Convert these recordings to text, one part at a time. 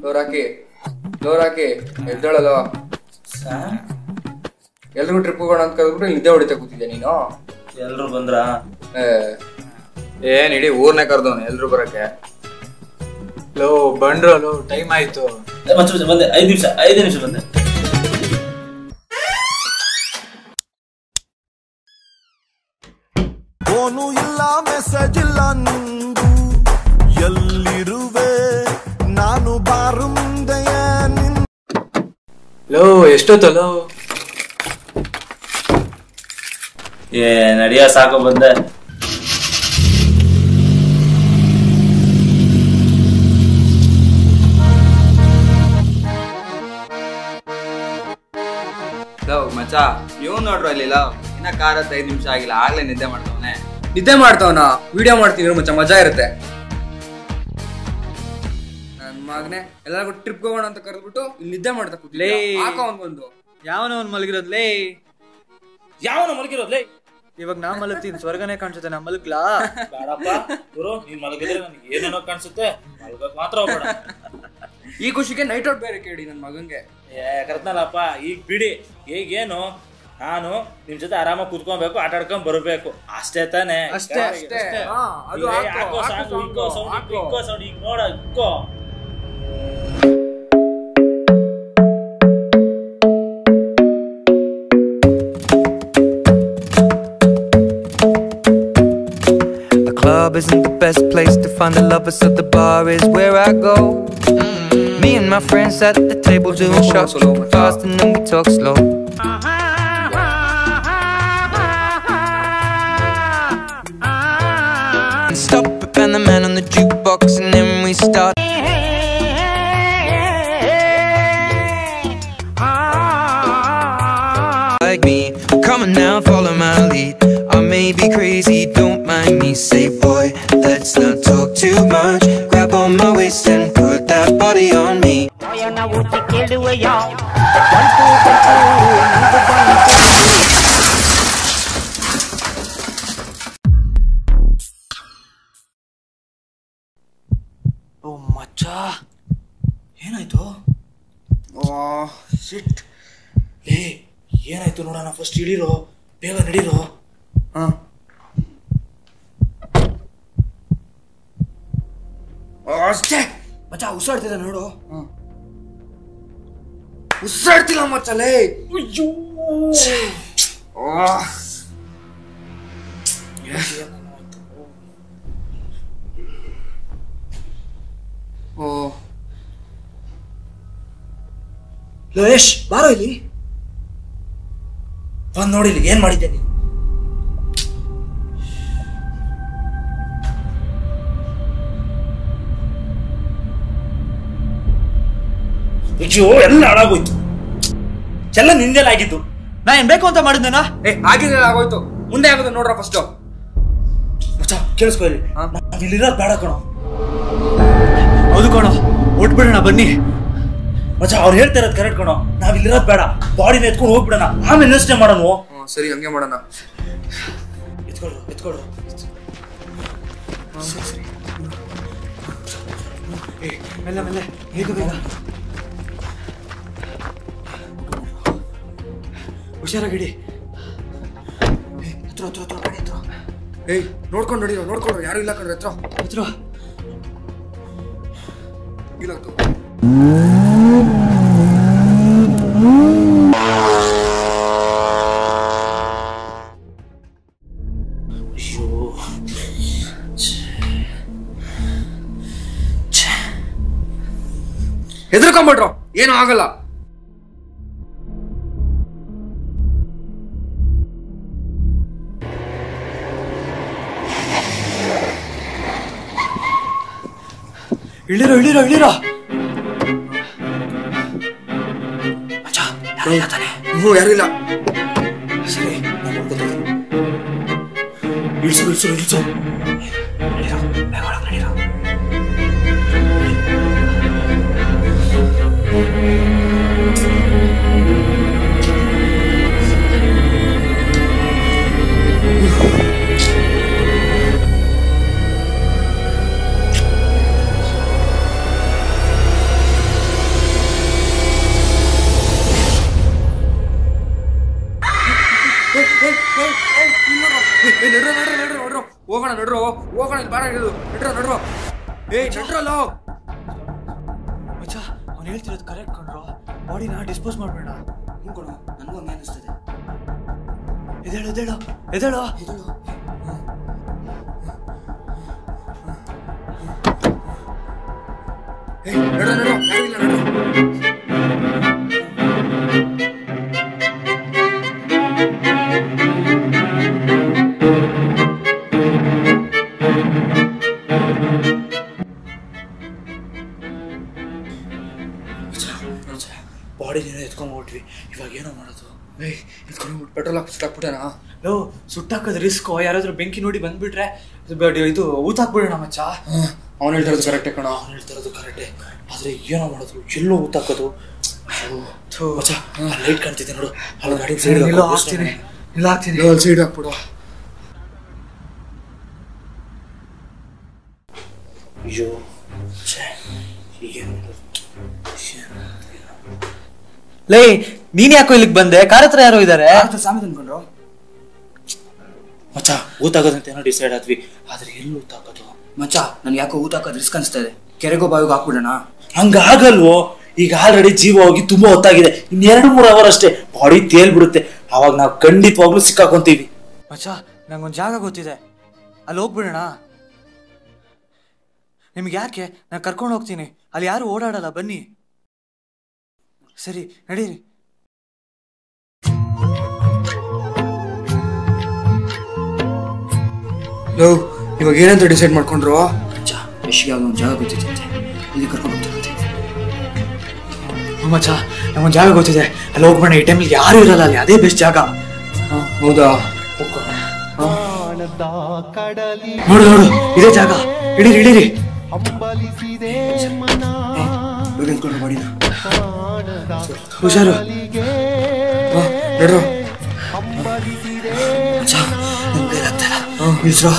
Door ಹಾಕಿ door ಹಾಕಿ ಎದ್ದೇಳಲ್ಲ ಸರ್ ಎಲ್ರಿಗೂ ಟ್ರಿಪ್ ಹೋಗೋಣ ಅಂತ ಕರೆದ್ಬಿಟ್ಟು ನಿದ್ದೆ ಹೊಡಿತಾ ಕೂತಿದ್ದೆ ನೀನು ಎಲ್ರು ಬಂದ್ರಾ ಏ, ಏನ್ ಇಡೀ ಊರ್ನೇ ಕರ್ದವನು ಎಲ್ರು ಬರಕ್ಕೆ ಲೋ ಬಂಡ್ರು ಲೋ ಟೈಮ್ ಆಯ್ತು ಏ, ಮಚ್ಚ ಮಚ್ಚ ಬಂದೆ ಐದು ನಿಮಿಷ ಐದು ನಿಮಿಷ ಬಂದೆ ಫೋನು ಇಲ್ಲ ಮೆಸೇಜ್ ಇಲ್ಲ ನಿಂದು ಎಲ್ಲಿರುವೆ ನಾನು ಬಾರು ಮುಂದೆಯ ನಿನ್ ಲೋ ಎಷ್ಟೊತ್ತಲೋ ಏ ನಡಿಯ ಸಾಕು ಬಂದೆ ಲವ್ ಮಚ್ಚ ಇವ್ನು ನೋಡ್ರು ಅಲ್ಲಿ ಲವ್ ಇನ್ನ ಕಾರ್ ಹತ್ತು ಐದು ನಿಮಿಷ ಆಗಿಲ್ಲ ಆಗ್ಲೇ ನಿದ್ದೆ ಮಾಡ್ತಾವನೆ ನಿದ್ದೆ ಮಾಡ್ತಾವನ ವಿಡಿಯೋ ಮಾಡ್ತೀನಿ ಮಚ್ಚ ಮಜಾ ಇರುತ್ತೆ ನನ್ ಮಗನೆ ಎಲ್ಲರಿಗೂ ಟ್ರಿಪ್ ಹೋಗೋಣ ಅಂತ ಕರೆದ್ಬಿಟ್ಟು ಇಲ್ಲಿ ನಿದ್ದೆ ಮಾಡ್ತಾ ಕೂತಿಲ್ಲ ಲೇ. ಹಾಕ ಅವ್ನ್ಗೊಂದು ಯಾವನೋ ಅವ್ನು ಮಲಗಿರೋದ್ ಲೇ ಯಾವನ ಮಲಗಿರೋದ್ಲೇ ಇವಾಗ ನಾ ಮಲಗ್ತೀನಿ ಸ್ವರ್ಗನೇ ಕಾಣಿಸುತ್ತೆ ನಾ ಮಲಗ್ಲಾ ಬೇಡಪ್ಪ ಗುರು ನೀನ್ ಮಲಗಿದ್ರೆ ನನಗೆ ಏನೇನೋ ಕಾಣಿಸುತ್ತೆ ಮಲಗಕ್ ಮಾತ್ರ ಹೋಗ್ಬೇಡ ಈ ಖುಷಿಗೆ ನೈಟ್ ಔಟ್ ಬೇರೆ ಕೇಳಿ ನನ್ ಮಗಂಗೆ ಏ ಕರ್ದ್ನಲ್ಲಪ್ಪ ಈಗ ಬಿಡಿ ಈಗೇನು ನಾನು ನಿಮ್ ಜೊತೆ ಆರಾಮಾಗಿ ಕೂತ್ಕೊಬೇಕು ಆಟ ಆಡ್ಕೊಂಡ್ ಬರಬೇಕು ಅಷ್ಟೇ ತಾನೇ ಅಷ್ಟೇ, ಅಷ್ಟೇ. ಹಾ, ಅದು ಈಗ ಹಾಕು, ಹಾಕೋ ಹಾಕು ಸಾಂಗು, ಇಕ್ಕೋ ಸಾಂಗು, ಸೌಂಡ್, ಹಾಕು. ಇಕ್ಕೋ ಸೌಂಡ್, ಈಗ ನೋಡ ಇಕ್ಕೋ The club isn't the best place to find the lovers, so the bar is where I go. Me and my friends at the table doing shots, tripping fast, and then we talk slow. And Stop it, and the man on the jukebox, and then we start. Like me, come on now, follow my lead. I may be crazy, don't mind me. Say, boy, let's not talk too much. Grab on my waist and put that body on me. ನೋಯನ Ooty ಕೇಳುವೆಯ ಬಂತು ಬಂತು ನಂದು ಬಂತು ಓ ಮಚ್ಚ ಏನಾಯ್ತು ಶಿಟ್ ಲೇ ಏನಾಯ್ತು ನೋಡೋಣ first ಇಳಿರೋ ಬೇಗ ನಡೀರೋ ಹಾ ಅಷ್ಟೇ ಮಚ್ಚ ಉಸಿರಾಡ್ತಿದ್ದ ನೋಡು ಉಸಿರಾಡ್ತಿಲ್ಲ ಮಚ್ಚಲೇ ಓ ಲೋಯೇಶ್ ಬಾರೋ ಇಲ್ಲಿ ಬಂದ್ ನೋಡಿ ಇಲ್ಲಿ ಏನ್ ಮಾಡಿದ್ದೆ ನೀನು ಅಯ್ಯೋ ಎಲ್ಲ ಹಾಳಾಗೋಯ್ತು ಎಲ್ಲ ನಿಂದೆಲ್ಲ ಆಗಿದ್ದು ನಾ ಏನ್ ಬೇಕು ಅಂತ ಮಾಡಿದ್ನೇನಾ ಏ ಆಗಿದ್ರೆ ಆಗೋಯ್ತು ಮುಂದೆ ಆಗೋದು ನೋಡ್ರ ಫಸ್ಟ್ ಮಚ್ಚ ಕೇಳಿಸ್ಕೊ ಇಲ್ಲಿ ಹಾ? ನಾವ್ ಇಲ್ಲಿರೋದ್ ಬೇಡ ಕಣೋ ಹೌದು ಕಣೋ ಒಟ್ಬಿಡೋಣ ಬನ್ನಿ ಮಚ್ಚ ಅವ್ರು ಹೇಳ್ತಾ ಇರೋದು ಕರೆಕ್ಟ್ ಕಣೋ ನಾವ್ ಇಲ್ಲಿರೋದ್ ಬೇಡ ಬಾಡಿನ ಎತ್ಕೊಂಡು ಹೋಗ್ಬಿಡೋಣ ಆಮೇಲೆ ಯೋಚನೆ ಮಾಡೋಣ ಹ್ಮ್, ಸರಿ ಹಂಗೆ ಮಾಡೋಣ ಎತ್ಕೊಳ್ರು ಎತ್ಕೊಳ್ರು ಮೆಲ್ಲ ಮೆಲ್ಲ ಬೇಗ ಬೇಗ ಹುಷಾರಾಗಿಡಿ ಹತ್ರ ಹತ್ರ ಹತ್ರ ಗಾಡಿ ಹತ್ರ ಏಯ್ ನೋಡ್ಕೊಂಡು ನಡೀರೋ ನೋಡ್ಕೊಂಡು ಯಾರು ಇಲ್ಲ ಕಣ್ರೆ ಹತ್ರ ಹತ್ರ ಇಲ್ಲಂತು ಅಯ್ಯೋ ಹೆದರ್ಕೊಂಬಿಟ್ರು ಏನು ಆಗಲ್ಲ ಇಳಿರೋ ಇಳಿರೋ ಇಳಿರೋ ಮಚ್ಚ ಯಾರಿಲ್ಲ ತಾನೆ ಹ್ಞೂ ಯಾರಿಲ್ಲ ಸರಿ ನಾನು ನೋಡ್ಕೊತೀನಿ ಇಳಿಸು ಇಳಿಸು ಇಳಿಸು ನಡೀರೋ ಬೇಗ ಒಳಗೆ ನಡೀರೋ ನಡ್ರೋ ಹೋಗೋಣ ಇಲ್ಲಿ ಬಾರ ಇರೋದು ನಡ್ರೋ ನಡ್ರೋ ಏ ನಡ್ರಲ್ಲ ಮಚ್ಚ ಅವ್ನು ಹೇಳ್ತಿರೋದು ಕರೆಕ್ಟ್ ಕಣ್ರೋ ಬಾಡಿನ ಡಿಸ್ಪೋಸ್ ಮಾಡಬೇಡ ನನಗೂ ಹಂಗೆ ಅನಿಸ್ತದೆ ಎದೇಳು ಎದೇಳು ಎದೇಳು ಏ ನಡ್ರೋ ನಡ್ರೋ ಯಾರೂ ಇಲ್ಲ ನಡ್ರೋ ಬಾಡಿನ ಎತ್ಕೊಂಡ್ಬಿಟ್ವಿ ಇವಾಗ ಏನೋ ಮಾಡೋದು ಏಯ್ ಎತ್ಕೊಂಡು ಪೆಟ್ರೋಲ್ ಹಾಕಿ ಸುಟ್ಟಾಕ್ಬಿಟ್ಟಣ ಲೋ ಸುಟ್ಟಾಕೋದು ರಿಸ್ಕ್ ಯಾರಾದ್ರೂ ಬೆಂಕಿ ನೋಡಿ ಬಂದ್ಬಿಟ್ರೆ ಇದು ಬ- ಇದು ಊತಾಕ್ಬಿಡೋಣ ಮಚ್ಚ ಅವ್ನು ಹೇಳ್ತಿರೋದು ಕರೆಕ್ಟೇ ಕಣ ಅವ್ನು ಹೇಳ್ತಿರೋದು ಕರೆಕ್ಟೇ ಆದ್ರೆ ಏನೋ ಮಾಡೋದು ಎಲ್ಲೋ ಊತಾಕೋದು ಥು, ಮಚ್ಚ ಲೈಟ್ ಕಾಣ್ತಿದೆ ನೋಡು ಅಲ್ಲಿ ಗಾಡಿ ಸೈಡ್ ಇಲ್ಲ ಹಾಕ್ತೀನಿ ಇಲ್ಲ ಹಾಕ್ತೀನಿ ಅಲ್ಲಿ ಸೈಡ್ ಹಾಕ್ಬಿಡು ಅಯ್ಯೋ ಛೇ, ಈಗೇನ್ ಮಾಡೋದು? ಲೇ ನೀನ್ ಯಾಕೋ ಇಲ್ಲಿಗೆ ಬಂದೆ ಕಾರ್ ಹತ್ರ ಯಾರೋ ಇದಾರೆ ಸಾಮಿ ಅನ್ಕೊಂಡ್ರು ಮಚ್ಚ ಊತಾಗೋದಂತ ಏನೋ ಡಿಸೈಡ್ ಆದ್ವಿ ಆದ್ರೆ ಎಲ್ಲಿ ಊತಾಕೋದು ಮಚ್ಚ ನನ್ಗೆ ಯಾಕೋ ಊಟ ಹಾಕೋದು ರಿಸ್ಕ್ ಅನಿಸ್ತಾ ಇದೆ ಕೆರೆಗೋ ಬಾವಿಗೆ ಹಾಕ್ಬಿಡೋಣ ಹಂಗಾಗಲ್ವೋ ಈಗ ಆಲ್ರೆಡಿ ಜೀವ ಹೋಗಿ ತುಂಬಾ ಹೊತ್ತಾಗಿದೆ ಇನ್ ಎರಡು ಮೂರು ಅವರ್ ಅಷ್ಟೇ ಬಾಡಿ ತೇಲ್ಬಿಡುತ್ತೆ ಅವಾಗ ನಾವು ಖಂಡಿತವಾಗ್ಲೂ ಸಿಕ್ಕಾಕೊಂತೀವಿ ಮಚ್ಚ ನಂಗೊಂದು ಜಾಗ ಗೊತ್ತಿದೆ ಅಲ್ಲಿ ಹೋಗ್ಬಿಡೋಣ ನಿಮ್ಗೆ ಯಾಕೆ ನಾನು ಕರ್ಕೊಂಡು ಹೋಗ್ತೀನಿ ಅಲ್ಲಿ ಯಾರು ಓಡಾಡಲ್ಲ ಬನ್ನಿ ಸರಿ ನಡೀರಿ ಲೋ ಇವಾಗ ಏನಂತ ಡಿಸೈಡ್ ಮಾಡ್ಕೊಂಡ್ರು ಮಚ್ಚ ಯಶ್ಗೆ ಯಾವುದೋ ಒಂದು ಜಾಗ ಗೊತ್ತಿತ್ತಂತೆ ಇಲ್ಲಿ ಕರ್ಕೊಂಡು ಹೋಗ್ತಾರಂತೆ ಹ್ಞೂ ಮಚ್ಚ ನಂಗೊಂದು ಜಾಗ ಗೊತ್ತಿದೆ ಅಲ್ಲಿ ಹೋಗ್ಬೇಡ ಈ ಟೈಮಲ್ಲಿ ಯಾರು ಇರಲ್ಲ ಅಲ್ಲಿ ಅದೇ ಬೆಸ್ಟ್ ಜಾಗ ಹೌದಾ ನೋಡು ನೋಡು ಇದೇ ಜಾಗ ಇಡೀರಿ ಇಡೀರಿ ಇವಾಗ ನಿಂತ್ಕೊಂಡ್ರು ಮಾಡಿನ ಹುಷಾರು ನಡ್ರು ಮಚ್ಚ ನನ್ ಕೈಲಾಗ್ತಾ ಇಲ್ಲ ನಿಲ್ಸ್ರೋ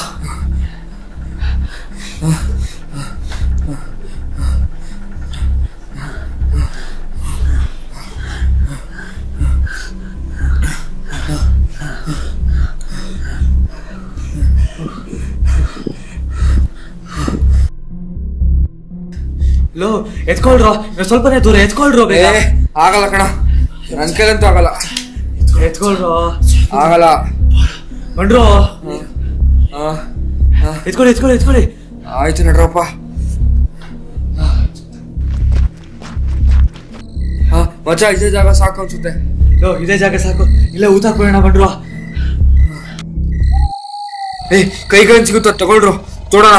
ಲೋ ಎತ್ಕೊಳ್ರೋ ಇನ್ನು ಸ್ವಲ್ಪನೇ ದೂರ ಎತ್ಕೊಳ್ರೋ ಏ ಬೇಗ ಆಗಲ್ಲ ಕಣ ನನ್ ಕೈಲಂತೂ ಆಗಲ್ಲ ಎತ್ಕೊಳ್ರೋ ಆಗಲ್ಲ ಬಂಡ್ರೋ ಆ, ಎತ್ಕೊಳ್ಳಿ ಎತ್ಕೊಳ್ಳಿ ಎತ್ಕೊಳ್ಳಿ ಆಯ್ತು ನಡ್ರಪ್ಪ ಹಾ ಮಚ್ಚ ಇದೇ ಜಾಗ ಸಾಕು ಅನ್ಸುತ್ತೆ ಲೋ ಇದೇ ಜಾಗ ಸಾಕು ಇಲ್ಲೇ ಊಟ ಹಾಕೋಣ ಬಂಡ್ರೋ ಏ ಕೈ ಕೈ ಸಿಗುತ್ತ ತಗೊಳ್ರು ತೋಡೋಣ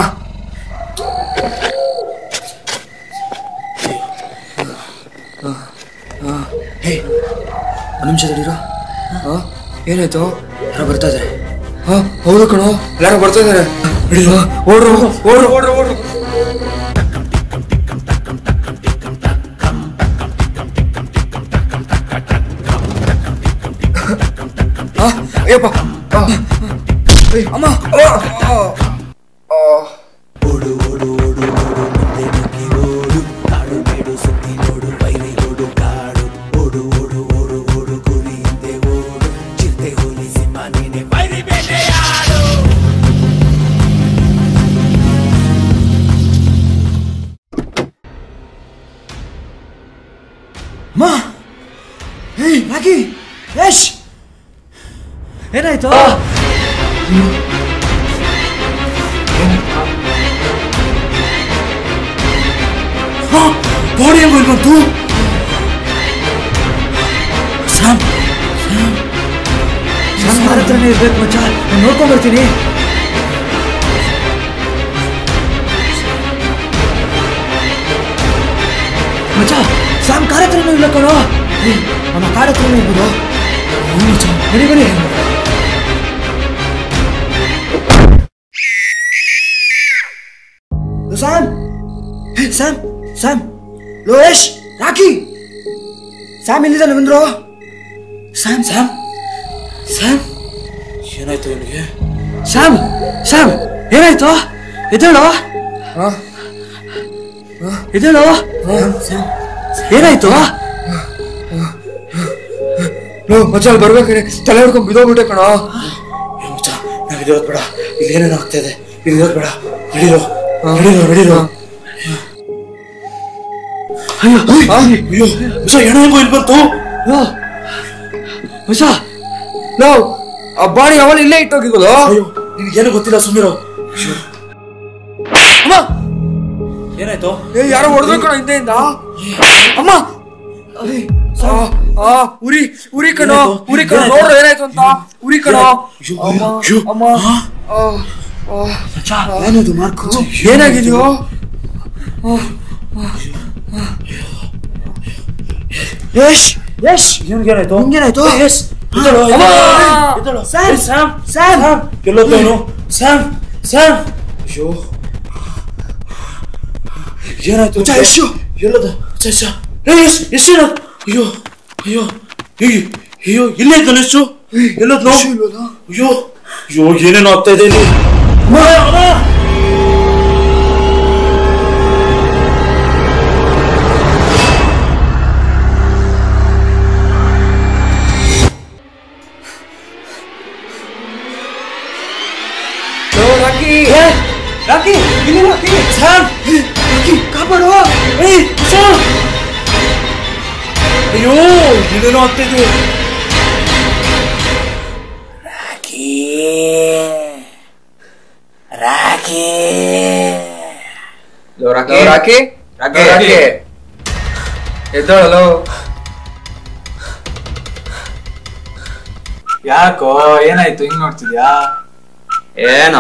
ಹೇ ಒಂದು ನಿಮಿಷ ತಡೀರೋ ಹಾ ಏನಾಯ್ತು ಯಾರೋ ಬರ್ತಾ ಇದಾರೆ ಹಾ ಹೌದು ಕಣೋ ಯಾರೋ ಬರ್ತಾ ಇದಾರೆ ನಡೀರೋ ಓಡ್ರು ಓಡ್ರು ಓಡ್ರು ಓಡ್ರು ಆ, ಅಯ್ಯಪ್ಪ ಆ, ಏಯ್, ಅಮ್ಮ ಆ, ಆ, ಆ. ಮಾ ಹೇಯ್ ರಾಕಿ ಯಶ್ ಏನಾಯ್ತು ಬಾಡಿ ಹೆಂಗ್ ಬಂತು ಸ್ಯಾಮ್ ಸ್ಯಾಮ್ ಸ್ಯಾಮ್ ಯಾರ ಹತ್ರನೇ ಇರ್ಬೇಕು ಮಚ್ಚ ನಾನು ನೋಡ್ಕೊಂಡ್ ಬರ್ತೀನಿ ಮಚ್ಚ ಸ್ಯಾಮ್ ಕಾರ್ ಹತ್ರನೂ ಇಲ್ಲ ಕಣೋ ಏಯ್, ಅವನ ಕಾರ್ ಹತ್ರನೂ ಇರ್ಬೋದು ಹ್ಞೂ ಮಚ್ಚ ಬನ್ನಿ ಬನ್ನಿ ಸ್ಯಾಮ್ ಹೇ, ಸ್ಯಾಮ್ ಸ್ಯಾಮ್ ಲೋಯೇಶ್ ರಾಕಿ ಸ್ಯಾಮ್ ಎಲ್ಲಿದ್ದಾನೆ ಬಂದ್ರು ಸ್ಯಾಮ್ ಸ್ಯಾಮ್ ಸ್ಯಾಮ್ ಏನಾಯ್ತು ಇವನಿಗೆ ಸ್ಯಾಮ್ ಸ್ಯಾಮ್ ಏನಾಯ್ತು ಎದ್ದೇಳು ಆ? ಎದ್ದೇಳು ಸ್ಯಾಮ್ ಏನಾಯ್ತು ಲೋ ಮಚ್ಚ ಅಲ್ಲಿ ಬರ್ಬೇಕಾರೆ ತಲೆ ಹಿಡ್ಕೊಂಡ್ ಬಿದ್ದೋಗ್ಬಿಟ್ಟೆ ಕಣೋ ಏ ಮಚ್ಚ ನಾವಿರೋದು ಬೇಡ ಇಲ್ಲಿ ಏನೇನು ಆಗ್ತಾ ಇದೆ ಇರೋದು ಬೇಡ ನಡೀರೋ ನಡೀರೋ ನಡೀರೋ ಅಯ್ಯೋ ಅಯ್ಯೋ ವಿಷ ಹೆಣ ಹೆಂಗೋ ಇಲ್ಲಿ ಬಂತು ಹೊಸ ಲೋ ಆ ಬಾಡಿ ಅವಳು ಇಲ್ಲೇ ಇಟ್ಟೋಗಿಗೋದು ಅಯ್ಯೋ ನಿನಗೇನು ಗೊತ್ತಿಲ್ಲ ಸುಮ್ಮನಿರೋ ಅಮ್ಮ ಏನಾಯ್ತು ಏ ಯಾರೋ ಹೊಡೆದ್ರು ಕಣ ಹಿಂದೆಯಿಂದ ಅಮ್ಮ ಆ, ಆ, ಉರಿ ಉರಿ ಕಣೋ ಏನಾಯ್ತು? ಉರಿ ಕಣೋ ಏನಾಯ್ತು? ನೋಡ್ರು ಏನಾಯ್ತು ಅಂತ ಉರಿ ಕಣೋ ಅಯ್ಯೋ, ಅಮ್ಮ ಅಯ್ಯೋ. ಅಮ್ಮ ಆ, ಆ, ಏನದು ಮಾರ್ಕು ಏನಾಗಿದೆಯೋ ಯಶ್ ಯಶ್ ಏನಾಯ್ತು ಹಿಂಗೇನಾಯ್ತು? ಎಸ್ ಎದ್ದಳು ಅಮ್ಮ! ಎದ್ದಳು ಸ್ಯಾಮ್! ಏ, ಸ್ಯಾಮ್ ಸ್ಯಾಮ್ ಎಲ್ಲೋದ್ನು ಸ್ಯಾಮ್ ಸ್ಯಾಮ್ ಅಯ್ಯೋ ಏನಾಯ್ತು ಮಚ್ಚ, ಯಶು! ಎಲ್ಲದ ಯಶ ಏ ಯಶ್ ಯಶ್ ಏನಾಯ್ತು ಅಯ್ಯೋ ಅಯ್ಯೋ ಅಯ್ಯೋ ಅಯ್ಯೋ ಇಲ್ಲೇ ಇದ್ದಾನೆ ಯಶು ಎಲ್ಲೋದ್ನು ಯಶು ಇಲ್ವಲ್ಲ? ಅಯ್ಯೋ ಅಯ್ಯೋ ಏನೇನೋ ಆಗ್ತಾ ಇದೆ ಇಲ್ಲಿ ಅಮ್ಮ, ಅಮ್ಮ! ಲೋ, ರಾಕಿ ರಾಕಿ ಇಲ್ಲಿ ರಾಕಿ ಸ್ಯಾಮ್ ರಾಕಿ ಕಾಪಾಡು ಏಯ್ ಸ್ಯಾಮ್ ಅಯ್ಯೋ ಏನೇನೋ ಆಗ್ತಿದೆ ರಾಕಿ ರಾಕಿ ಲೋ, ರಾಕಿ ರಾಕಿ ರಾಕಿ ರಾಕಿ ಎದ್ದೋಳಲು ಯಾಕೋ ಏನಾಯ್ತು ಹಿಂಗ್ ನೋಡ್ತಿದ್ಯಾ ಏನೋ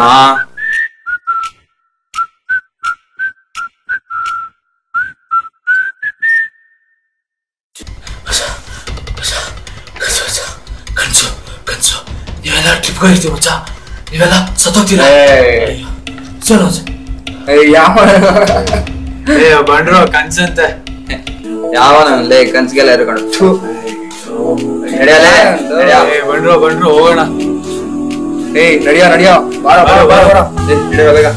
ಕನ್ಸು ಕನ್ಸು ನೀವೆಲ್ಲ ಟ್ರಿಪ್ ಹೋಗಿರ್ತೀವಿ ಮಚ್ಚ ನೀವೆಲ್ಲ ಸತ್ತೋಗ್ತೀರಾ ಚಲೋ ಯಾವ ಏ ಬಂಡ್ರು ಕನ್ಸಂತೆ ಯಾವನಲ್ಲೇ ಕನ್ಸಿಗೆಲ್ಲ ಇರ್ಕೊಂಡು ನಡೆಯಲ್ಲ ಏ ಬಂಡ್ರು ಬಂಡ್ರು ಹೋಗೋಣ ಏಯ್ ನಡಿಯೋ ನಡಿಯೋ ಬಾರ ಬಾರ ಬಾರ ಬಾರ ಏ, ನಡೆಯೋ ಬೇಗ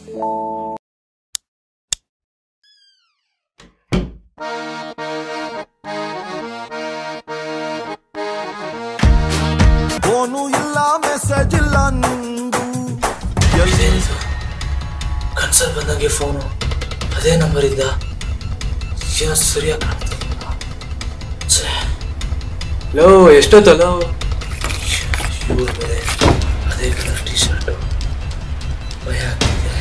ಫೋನು ಇಲ್ಲ ಮೆಸೇಜ್ ಇಲ್ಲ ನಿಂದು ಎಲ್ಲಿ ಕನ್ಸಲ್ಲಿ ಬಂದಂಗೆ ಫೋನು ಅದೇ ನಂಬರಿಂದ ಏನೋ ಸರಿಯಾಗಿ ಕಾಣ್ತಿಲ್ಲ ಛೇ, ಲೋ ಎಷ್ಟೊತ್ತು ಲೋ ಇವ್ರು ಬೇರೆ ಅದೇ ಕಲರ್ ಟಿ ಶರ್ಟು ಭಯ ಆಗ್ತಿದೆ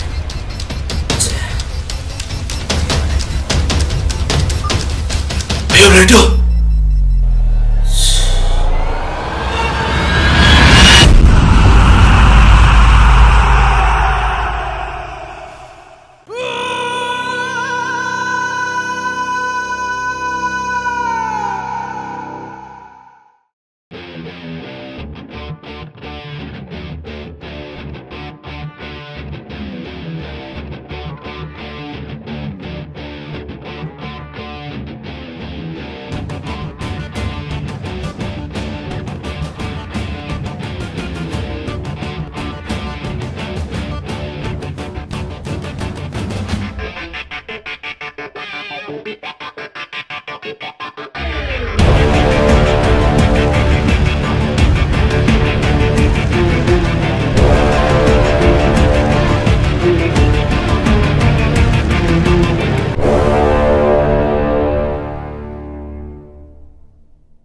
ಛೇ. ಅಯ್ಯೋ ರೆಡ್ಡು